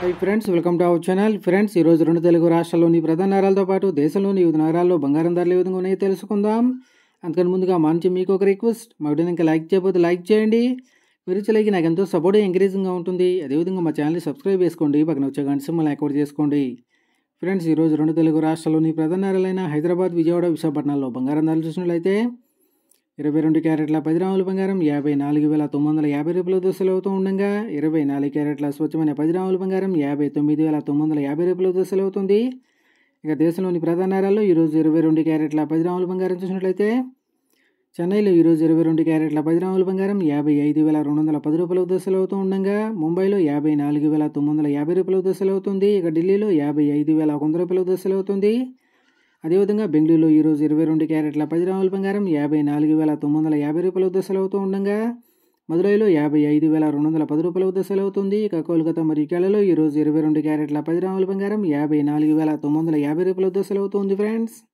hi friends welcome to our channel friends ఈరోజు రెండు తెలుగు రాష్ట్రాల్లోని ప్రధాన నగరాలతో పాటు దేశంలోని వివిధ నగరాల్లో బంగారం ధరలు ఏ విధంగా ఉన్నాయో తెలుసుకుందాం అందుకని ముందుగా మా నుంచి మీకు ఒక రిక్వెస్ట్ మా వీడియోని ఇంకా లైక్ చేయకపోతే లైక్ చేయండి మీరు ఇచ్చే లైక్ నాకు ఎంతో సపోర్ట్ ఎంకరేజింగ్గా ఉంటుంది అదేవిధంగా మా ఛానల్ని సబ్స్క్రైబ్ చేసుకోండి పక్కన వచ్చే గంట సింబల్ యాక్టివేట్ చేసుకోండి ఫ్రెండ్స్ ఈరోజు రెండు తెలుగు రాష్ట్రాల్లోని ప్రధాన నగరాలైన హైదరాబాద్ విజయవాడ విశాఖపట్నాల్లో బంగారం ధరలు చూసినట్లయితే ఇరవై రెండు క్యారెట్ల పది రాముల బంగారం యాభై నాలుగు వేల తొమ్మిది వందల యాభై రూపాయల దశలు అవుతూ ఉండగా ఇరవై నాలుగు క్యారెట్ల స్వచ్ఛమైన పది రాముల బంగారం యాభై తొమ్మిది వేల తొమ్మిది వందల యాభై రూపాయల దశలు అవుతుంది ఇక దేశంలోని ప్రధాన నగరాల్లో ఈరోజు ఇరవై రెండు క్యారెట్ల పది రాముల బంగారం చూసినట్లయితే చెన్నైలో ఈరోజు ఇరవై రెండు క్యారెట్ల పది రాముల బంగారం యాభై ఐదు వేల రెండు వందల పది రూపాయల దశలు అవుతూ ఉండగా ముంబైలో యాభై నాలుగు వేల తొమ్మిది వందల యాభై రూపాయల దశలు అవుతుంది ఇక ఢిల్లీలో యాభై ఐదు వేల వంద రూపాయల దశలు అవుతుంది అదేవిధంగా బెంగళూరులో ఈరోజు ఇరవై రెండు క్యారెట్ల పది రాముల బంగారం యాభై నాలుగు వేల తొమ్మిది వందల యాభై రూపాయల దశలు అవుతూ ఉండగా మదురైలో యాభై ఐదు వేల రెండు వందల పది రూపాయల దశలు అవుతుంది ఇక కోల్కతా మరియు కేరళలో ఈరోజు ఇరవై రెండు క్యారెట్ల పది రాముల బంగారం యాభై నాలుగు వేల తొమ్మిది వందల యాభై రూపాయల దశలు అవుతుంది ఫ్రెండ్స్